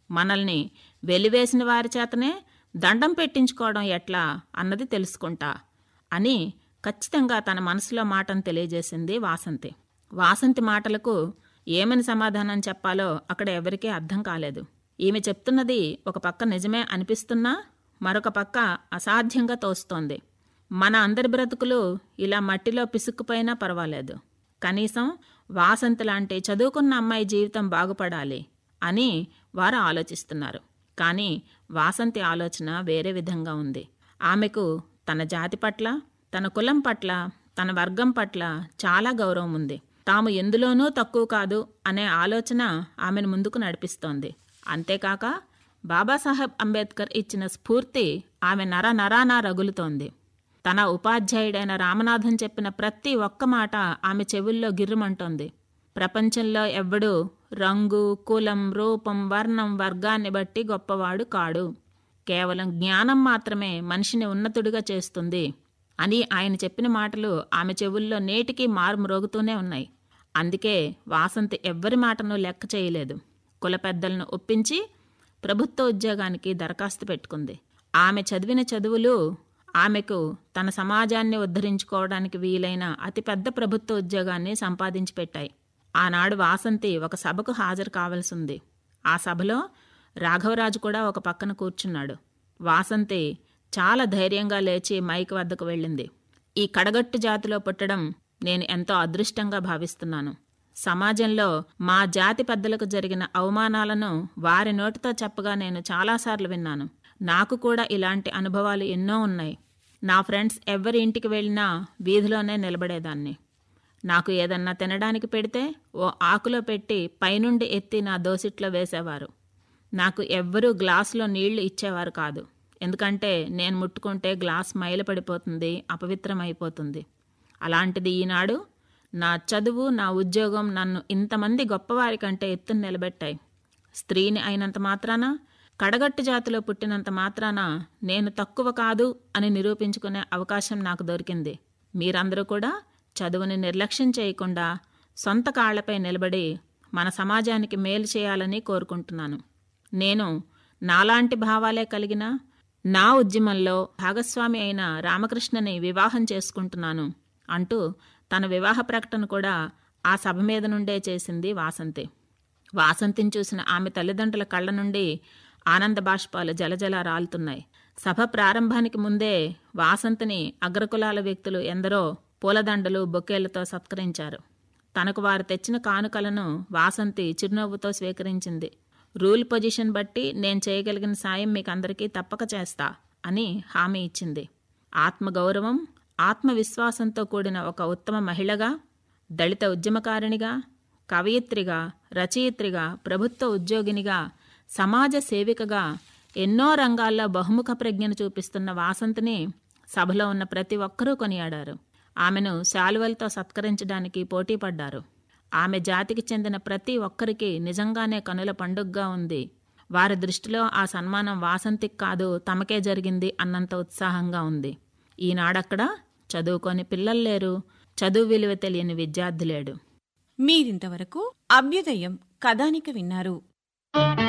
మనల్ని వెలివేసిన వారి చేతనే దండం పెట్టించుకోవడం ఎట్లా అన్నది తెలుసుకుంటా అని ఖచ్చితంగా తన మనసులో మాటను తెలియజేసింది వాసంతి వాసంతి మాటలకు ఏమని సమాధానం చెప్పాలో అక్కడ ఎవరికీ అర్థం కాలేదు ఈమె చెప్తున్నది ఒక పక్క నిజమే అనిపిస్తున్నా మరొక పక్క అసాధ్యంగా తోస్తోంది మన అందరి బ్రతుకులు ఇలా మట్టిలో పిసుక్కుపోయినా పర్వాలేదు కనీసం వాసంతి లాంటి చదువుకున్న అమ్మాయి జీవితం బాగుపడాలి అని వారు ఆలోచిస్తున్నారు కానీ వాసంతి ఆలోచన వేరే విధంగా ఉంది ఆమెకు తన జాతి పట్ల తన కులం పట్ల తన వర్గం పట్ల చాలా గౌరవం ఉంది తాము ఎందులోనూ తక్కువ కాదు అనే ఆలోచన ఆమెను ముందుకు నడిపిస్తోంది అంతేకాక బాబాసాహెబ్ అంబేద్కర్ ఇచ్చిన స్ఫూర్తి ఆమె నర నరానా రగులుతోంది తన ఉపాధ్యాయుడైన రామనాథన్ చెప్పిన ప్రతి ఒక్క మాట ఆమె చెవుల్లో గిర్రుమంటోంది ప్రపంచంలో ఎవ్వడూ రంగు కులం రూపం వర్ణం వర్గాన్ని బట్టి గొప్పవాడు కాడు కేవలం జ్ఞానం మాత్రమే మనిషిని ఉన్నతుడిగా చేస్తుంది అని ఆయన చెప్పిన మాటలు ఆమె చెవుల్లో నేటికి మారుమ్రోగుతూనే ఉన్నాయి అందుకే వాసంతి ఎవ్వరి మాటను లెక్క చేయలేదు కుల పెద్దలను ఒప్పించి ప్రభుత్వ ఉద్యోగానికి దరఖాస్తు పెట్టుకుంది ఆమె చదివిన చదువులు ఆమెకు తన సమాజాన్ని ఉద్ధరించుకోవడానికి వీలైన అతిపెద్ద ప్రభుత్వ ఉద్యోగాన్ని సంపాదించి పెట్టాయి ఆనాడు వాసంతి ఒక సభకు హాజరు కావాల్సి ఉంది ఆ సభలో రాఘవరాజు కూడా ఒక పక్కన కూర్చున్నాడు వాసంతి చాలా ధైర్యంగా లేచి మైక్ వద్దకు వెళ్ళింది ఈ కడగట్టు జాతిలో పుట్టడం నేను ఎంతో అదృష్టంగా భావిస్తున్నాను సమాజంలో మా జాతి పెద్దలకు జరిగిన అవమానాలను వారి నోటితో చెప్పగా నేను చాలాసార్లు విన్నాను నాకు కూడా ఇలాంటి అనుభవాలు ఎన్నో ఉన్నాయి నా ఫ్రెండ్స్ ఎవరి ఇంటికి వెళ్ళినా వీధిలోనే నిలబడేదాన్ని నాకు ఏదన్నా తినడానికి పెడితే ఓ ఆకులో పెట్టి పైనుండి ఎత్తి నా దోసిట్లో వేసేవారు నాకు ఎవ్వరూ గ్లాసులో నీళ్లు ఇచ్చేవారు కాదు ఎందుకంటే నేను ముట్టుకుంటే గ్లాస్ మైలపడిపోతుంది అపవిత్రమైపోతుంది అలాంటిది ఈనాడు నా చదువు నా ఉద్యోగం నన్ను ఇంతమంది గొప్పవారి కంటే ఎత్తున నిలబెట్టాయి స్త్రీని అయినంత మాత్రాన కడగట్టు జాతిలో పుట్టినంత మాత్రాన నేను తక్కువ కాదు అని నిరూపించుకునే అవకాశం నాకు దొరికింది మీరందరూ కూడా చదువుని నిర్లక్ష్యం చేయకుండా సొంత కాళ్లపై నిలబడి మన సమాజానికి మేలు చేయాలని కోరుకుంటున్నాను నేను నాలాంటి భావాలే కలిగిన నా ఉద్యమంలో భాగస్వామి అయిన రామకృష్ణని వివాహం చేసుకుంటున్నాను అంటూ తన వివాహ ప్రకటన కూడా ఆ సభ మీద నుండే చేసింది వాసంతి వాసంతిని చూసిన ఆమె తల్లిదండ్రుల కళ్ళ నుండి ఆనంద బాష్పాలు జలజల రాలుతున్నాయి సభ ప్రారంభానికి ముందే వాసంతిని అగ్రకులాల వ్యక్తులు ఎందరో పూలదండలు బొకేలతో సత్కరించారు తనకు వారు తెచ్చిన కానుకలను వాసంతి చిరునవ్వుతో స్వీకరించింది రూల్ పొజిషన్ బట్టి నేను చేయగలిగిన సాయం మీకు అందరికీ తప్పక చేస్తా అని హామీ ఇచ్చింది ఆత్మగౌరవం ఆత్మవిశ్వాసంతో కూడిన ఒక ఉత్తమ మహిళగా దళిత ఉద్యమకారిణిగా కవయిత్రిగా రచయిత్రిగా ప్రభుత్వ ఉద్యోగినిగా సమాజ సేవికగా ఎన్నో రంగాల్లో బహుముఖ ప్రజ్ఞను చూపిస్తున్న వాసంతిని సభలో ఉన్న ప్రతి ఒక్కరూ కొనియాడారు ఆమెను శాలువలతో సత్కరించడానికి పోటీ పడ్డారు ఆమె జాతికి చెందిన ప్రతి ఒక్కరికి నిజంగానే కనుల పండుగగా ఉంది వారి దృష్టిలో ఆ సన్మానం వాసంతికి కాదు తమకే జరిగింది అన్నంత ఉత్సాహంగా ఉంది ఈనాడక్కడ చదువుకొని పిల్లలు లేరు చదువు విలువ తెలియని విద్యార్థి లేడు మీరింతవరకు అభ్యుదయం కథానిక విన్నారు